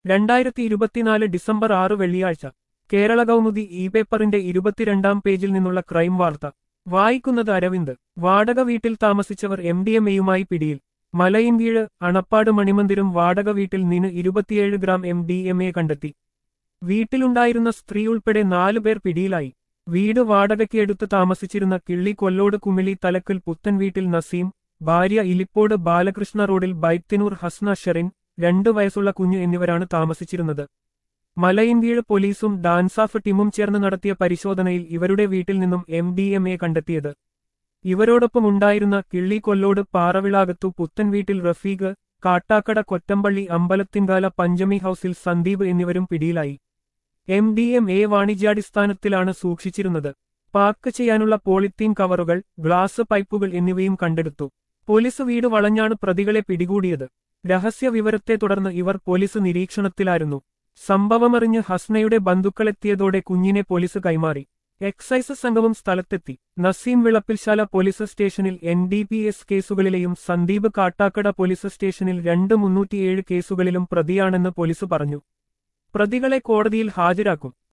രണ്ടായിരത്തി ഇരുപത്തിനാല് ഡിസംബർ ആറ് വെള്ളിയാഴ്ച കേരള കൗമുദി ഇ പേപ്പറിന്റെ ഇരുപത്തിരണ്ടാം പേജിൽ നിന്നുള്ള ക്രൈം വാർത്ത വായിക്കുന്നത് അരവിന്ദ് വാടക വീട്ടിൽ താമസിച്ചവർ എം ഡി എം എയുമായി പിടിയിൽ മലയിൻകീഴ് അണപ്പാട് മണിമന്ദിരം വാടക വീട്ടിൽ നിന്ന് ഇരുപത്തിയേഴ് gram M D M A കണ്ടെത്തി വീട്ടിലുണ്ടായിരുന്ന സ്ത്രീ ഉൾപ്പെടെ നാലുപേർ പിടിയിലായി വീട് വാടകയ്ക്ക് എടുത്ത് താമസിച്ചിരുന്ന കിള്ളി കൊല്ലോട് കുമിളി തലക്കൽ പുത്തൻ വീട്ടിൽ നസീം ഭാര്യ ഇലിപ്പോട് ബാലകൃഷ്ണ റോഡിൽ ബൈത്തിനൂർ ഹസ്ന ഷെറിൻ രണ്ടു വയസ്സുള്ള കുഞ്ഞ് എന്നിവരാണ് താമസിച്ചിരുന്നത് മലയിൻകീഴ് പോലീസും ഡാൻസാഫ് ടീമും ചേർന്ന് നടത്തിയ പരിശോധനയിൽ ഇവരുടെ വീട്ടിൽ നിന്നും എം ഡി എം എ കണ്ടെത്തിയത് ഇവരോടൊപ്പം ഉണ്ടായിരുന്ന കിള്ളി കൊല്ലോട് പാറവിളാകത്തു പുത്തൻ വീട്ടിൽ റഫീഖ് കാട്ടാക്കട കൊറ്റമ്പള്ളി അമ്പലത്തിൻകാല പഞ്ചമി ഹൌസിൽ സന്ദീപ് എന്നിവരും പിടിയിലായി എം ഡി എം എ വാണിജ്യാടിസ്ഥാനത്തിലാണ് സൂക്ഷിച്ചിരുന്നത് പാക്ക് ചെയ്യാനുള്ള പോളിത്തീൻ കവറുകൾ ഗ്ലാസ് പൈപ്പുകൾ എന്നിവയും കണ്ടെടുത്തു പോലീസ് വീട് വളഞ്ഞാണ് പ്രതികളെ പിടികൂടിയത് രഹസ്യ വിവരത്തെ തുടർന്ന് ഇവർ പോലീസ് നിരീക്ഷണത്തിലായിരുന്നു സംഭവമറിഞ്ഞ് ഹസ്നയുടെ ബന്ധുക്കളെത്തിയതോടെ കുഞ്ഞിനെ പോലീസ് കൈമാറി എക്സൈസ് സംഘവും സ്ഥലത്തെത്തി നസീം വിളപ്പിൽശാല പോലീസ് സ്റ്റേഷനിൽ എൻ ഡി പി എസ് കേസുകളിലെയും സന്ദീപ് കാട്ടാക്കട പോലീസ് സ്റ്റേഷനിൽ രണ്ട് മുന്നൂറ്റിയേഴ് കേസുകളിലും പ്രതിയാണെന്ന് പോലീസ് പറഞ്ഞു പ്രതികളെ കോടതിയിൽ ഹാജരാക്കും